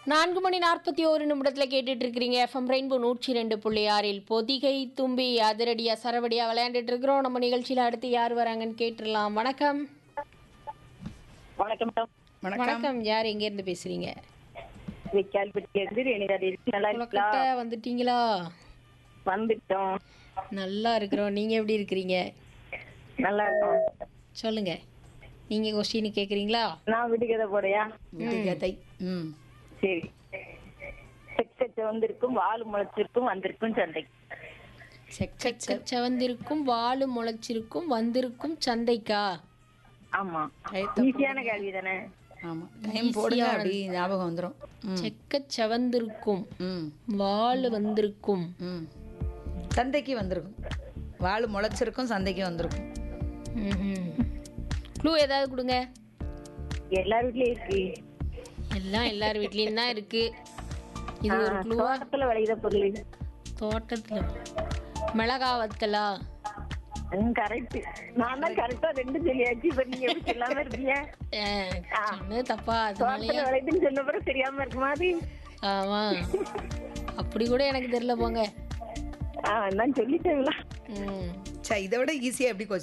நான்கு மணி நாற்பத்தி ஒரு நிமிடத்தில் கேட்டுட்டு இருக்கிறீங்க எஃப்எம் ரெயின்போ நூற்றி ரெண்டு புள்ளி ஆறில் பொதிகை தும்பி அதிரடியா சரவடியா விளையாண்டுட்டு இருக்கிறோம் நம்ம நிகழ்ச்சியில் அடுத்து யார் வராங்கன்னு கேட்டுடலாம் வணக்கம் வணக்கம் மேடம் வணக்கம் வணக்கம் யார் எங்கேருந்து பேசுறீங்க விக்கால்பட்டி இருந்து ரேணிகாரி இருக்கு நல்லா இருக்கீங்களா உலகட்ட வந்துட்டீங்களா வந்துட்டோம் நல்லா இருக்கிறோம் நீங்கள் எப்படி இருக்கிறீங்க நல்லா இருக்கோம் சொல்லுங்க நீங்கள் கொஸ்டின் கேட்குறீங்களா நான் விடுகதை போடையா விடுகதை ம் சரி செக்ஸச்ச வந்திருக்கும் வால் முளைச்சிருக்கும் வந்திருக்கும் சந்தைக்கு செக்க செவந்திருக்கும் வாலு முளைச்சிருக்கும் வந்திருக்கும் சந்தைக்கா ஆமா டைத்தை ஈஸியான கேள்வி தானே ஆமா டைம் போடுங்க அப்படி ஞாபகம் வந்துரும் ம் செக்க செவந்திருக்கும் ம் வாலு வந்திருக்கும் ம் சந்தைக்கு வந்திருக்கும் வாள் முளைச்சிருக்கும் சந்தைக்கு வந்திருக்கும் க்ளூ ஏதாவது கொடுங்க எல்லார் வீட்லயும் இருக்கு எல்லாம் எல்லார் வீட்லேயும் தான் இருக்கு இது ஒரு க்ளூவா தோட்டத்துல விளையுத பொருள் தோட்டத்துல மிளகா வத்தலா கரெக்ட் நான் தான் கரெக்டா ரெண்டு சொல்லியாச்சு இப்ப நீங்க எப்படி சொல்லாம இருக்கீங்க அஹ், சொன்னது தப்பா அதனாலயா தோட்டத்துல விளையுதுன்னு சொன்ன பிறகு தெரியாம இருக்குமா அது ஆமா அப்படி கூட எனக்கு தெரியல போங்க ஆஹ் நான் சொல்லிட்டேங்களா ம் சே இதை விட ஈஸியாக எப்படி